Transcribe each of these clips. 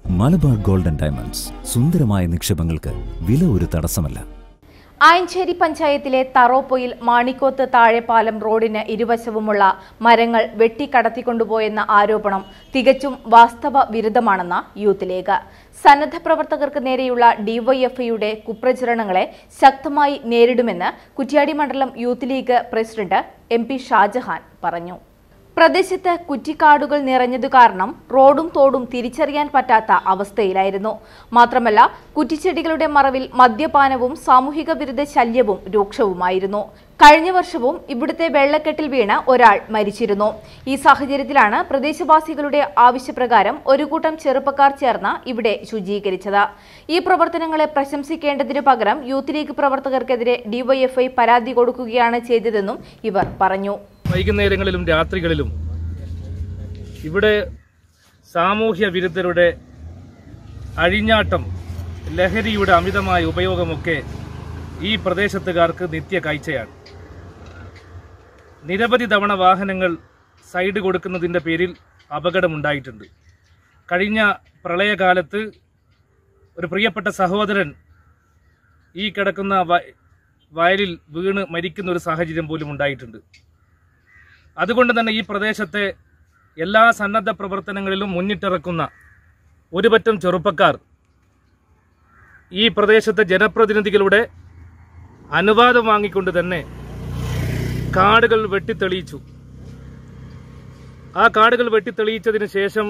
Malabar golden diamonds സുന്ദരമായ നിക്ഷേപങ്ങൾക്ക് വില ഒരു തടസ്സമല്ല ആയഞ്ചേരി പഞ്ചായത്തിലെ തറോപ്പൊയിൽ മാണിക്കോത്ത് താഴെപ്പാലം റോഡിന് ഇരുവശവുമുള്ള മരങ്ങൾ വെട്ടിക്കടത്തിക്കൊണ്ടുപോയെന്ന ആരോപണം തികച്ചും വാസ്തവ വിരുദ്ധമാണെന്ന യൂത്ത് ലീഗ് സന്നദ്ധ പ്രവർത്തകർക്ക് നേരെയുള്ള ഡിവൈഎഫ്ഐയുടെ കുപ്രചരണങ്ങളെ ശക്തമായി നേരിടുമെന്ന് കുറ്റ്യാടി മണ്ഡലം youth league president M P Shajahan പറഞ്ഞു പ്രദേശത്ത് കുറ്റിക്കാടുകൾ നിറഞ്ഞതു കാരണം റോഡും തോടും തിരിച്ചറിയാൻ പറ്റാത്ത അവസ്ഥയിലായിരുന്നു മാത്രമല്ല കുറ്റിച്ചെടികളുടെ മറവിൽ മദ്യപാനവും സാമൂഹിക വിരുദ്ധ ശല്യവും രൂക്ഷവുമായിരുന്നു കഴിഞ്ഞ വർഷവും ഇവിടുത്തെ വെള്ളക്കെട്ടിൽ വീണ് ഒരാൾ മരിച്ചിരുന്നു ഈ സാഹചര്യത്തിലാണ് പ്രദേശവാസികളുടെ ആവശ്യപ്രകാരം ഒരു കൂട്ടം ചെറുപ്പക്കാർ ചേർന്ന് ഇവിടെ ശുചീകരിച്ചത് ഈ പ്രവർത്തനങ്ങളെ പ്രശംസിക്കേണ്ടതിനു പകരം യൂത്ത് ലീഗ് പ്രവർത്തകർക്കെതിരെ ഡിവൈഎഫ്ഐ പരാതി കൊടുക്കുകയാണ് ചെയ്തതെന്നും ഇവർ പറഞ്ഞു വൈകുന്നേരങ്ങളിലും രാത്രികളിലും ഇവിടെ സാമൂഹ്യ വിരുദ്ധരുടെ അഴിഞ്ഞാട്ടം ലഹരിയുടെ അമിതമായ ഉപയോഗമൊക്കെ ഈ പ്രദേശത്തുകാർക്ക് നിത്യ കാഴ്ചയാണ് നിരവധി തവണ വാഹനങ്ങൾ സൈഡ് കൊടുക്കുന്നതിൻ്റെ പേരിൽ അപകടമുണ്ടായിട്ടുണ്ട് കഴിഞ്ഞ പ്രളയകാലത്ത് ഒരു പ്രിയപ്പെട്ട സഹോദരൻ ഈ കിടക്കുന്ന വ- വയലിൽ വീണ് മരിക്കുന്ന ഒരു സാഹചര്യം പോലും ഉണ്ടായിട്ടുണ്ട് അതുകൊണ്ട് തന്നെ ഈ പ്രദേശത്തെ എല്ലാ സന്നദ്ധ പ്രവർത്തനങ്ങളിലും മുന്നിട്ടിറക്കുന്ന ഒരു പറ്റം ചെറുപ്പക്കാർ ഈ പ്രദേശത്തെ ജനപ്രതിനിധികളുടെ അനുവാദം വാങ്ങിക്കൊണ്ട് തന്നെ കാടുകൾ വെട്ടിത്തെളിയിച്ചു ആ കാടുകൾ വെട്ടിത്തെളിയിച്ചതിന് ശേഷം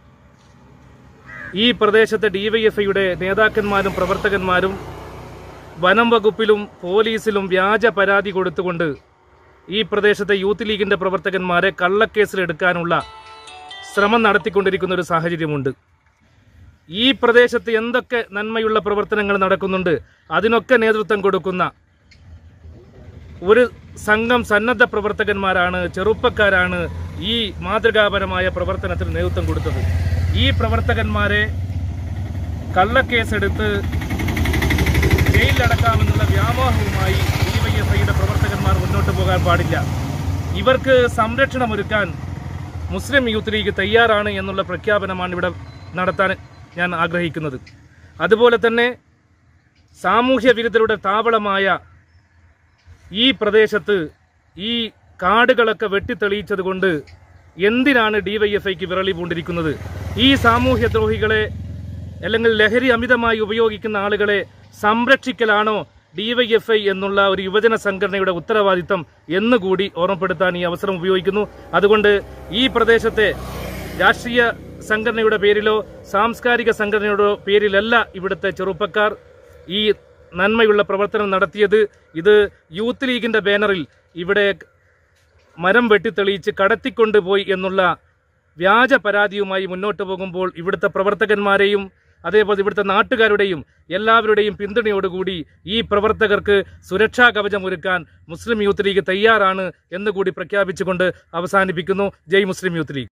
ഈ പ്രദേശത്തെ ഡിവൈഎഫ്ഐയുടെ നേതാക്കന്മാരും പ്രവർത്തകന്മാരും വനം വകുപ്പിലും പോലീസിലും വ്യാജ പരാതി കൊടുത്തുകൊണ്ട് ഈ പ്രദേശത്തെ യൂത്ത് ലീഗിന്റെ പ്രവർത്തകന്മാരെ കള്ളക്കേസിലെടുക്കാനുള്ള ശ്രമം നടത്തിക്കൊണ്ടിരിക്കുന്ന ഒരു സാഹചര്യമുണ്ട് ഈ പ്രദേശത്ത് എന്തൊക്കെ നന്മയുള്ള പ്രവർത്തനങ്ങൾ നടക്കുന്നുണ്ട് അതിനൊക്കെ നേതൃത്വം കൊടുക്കുന്ന ഒരു സംഘം സന്നദ്ധ പ്രവർത്തകന്മാരാണ് ചെറുപ്പക്കാരാണ് ഈ മാതൃകാപരമായ പ്രവർത്തനത്തിന് നേതൃത്വം കൊടുത്തത് ഈ പ്രവർത്തകന്മാരെ കള്ളക്കേസെടുത്ത് ജയിലിലടക്കാമെന്നുള്ള വ്യാമോഹവുമായി ഡിവൈഎഫ്ഐയുടെ പ്രവർത്തകന്മാർ മുന്നോട്ട് പോകാൻ പാടില്ല ഇവർക്ക് സംരക്ഷണമൊരുക്കാൻ മുസ്ലിം യൂത്ത് ലീഗ് തയ്യാറാണ് എന്നുള്ള പ്രഖ്യാപനമാണ് ഇവിടെ നടത്താൻ ഞാൻ ആഗ്രഹിക്കുന്നത് അതുപോലെ തന്നെ സാമൂഹ്യ വിരുദ്ധരുടെ താവളമായ ഈ പ്രദേശത്ത് ഈ കാടുകളൊക്കെ വെട്ടിത്തെളിയിച്ചത് കൊണ്ട് എന്തിനാണ് ഡിവൈഎഫ്ഐക്ക് വിരളി പൂണ്ടിരിക്കുന്നത് ഈ സാമൂഹ്യ ദ്രോഹികളെ അല്ലെങ്കിൽ ലഹരി അമിതമായി ഉപയോഗിക്കുന്ന ആളുകളെ സംരക്ഷിക്കലാണോ ഡിവൈഎഫ്ഐ എന്നുള്ള ഒരു യുവജന സംഘടനയുടെ ഉത്തരവാദിത്തം എന്നുകൂടി ഓർമ്മപ്പെടുത്താൻ ഈ അവസരം ഉപയോഗിക്കുന്നു അതുകൊണ്ട് ഈ പ്രദേശത്തെ രാഷ്ട്രീയ സംഘടനയുടെ പേരിലോ സാംസ്കാരിക സംഘടനയുടെ പേരിലല്ല ഇവിടുത്തെ ചെറുപ്പക്കാർ ഈ നന്മയുള്ള പ്രവർത്തനം നടത്തിയത് ഇത് യൂത്ത് ലീഗിന്റെ ബാനറിൽ ഇവിടെ മരം വെട്ടിത്തെളിയിച്ച് കടത്തിക്കൊണ്ടുപോയി എന്നുള്ള വ്യാജ പരാതിയുമായി മുന്നോട്ട് പോകുമ്പോൾ ഇവിടുത്തെ പ്രവർത്തകന്മാരെയും അതേപോലെ ഇവിടുത്തെ നാട്ടുകാരുടെയും എല്ലാവരുടെയും പിന്തുണയോടുകൂടി ഈ പ്രവർത്തകർക്ക് സുരക്ഷാ കവചം ഒരുക്കാൻ മുസ്ലിം യൂത്ത് ലീഗ് തയ്യാറാണ് എന്നുകൂടി പ്രഖ്യാപിച്ചുകൊണ്ട് അവസാനിപ്പിക്കുന്നു ജയ് മുസ്ലിം യൂത്ത് ലീഗ്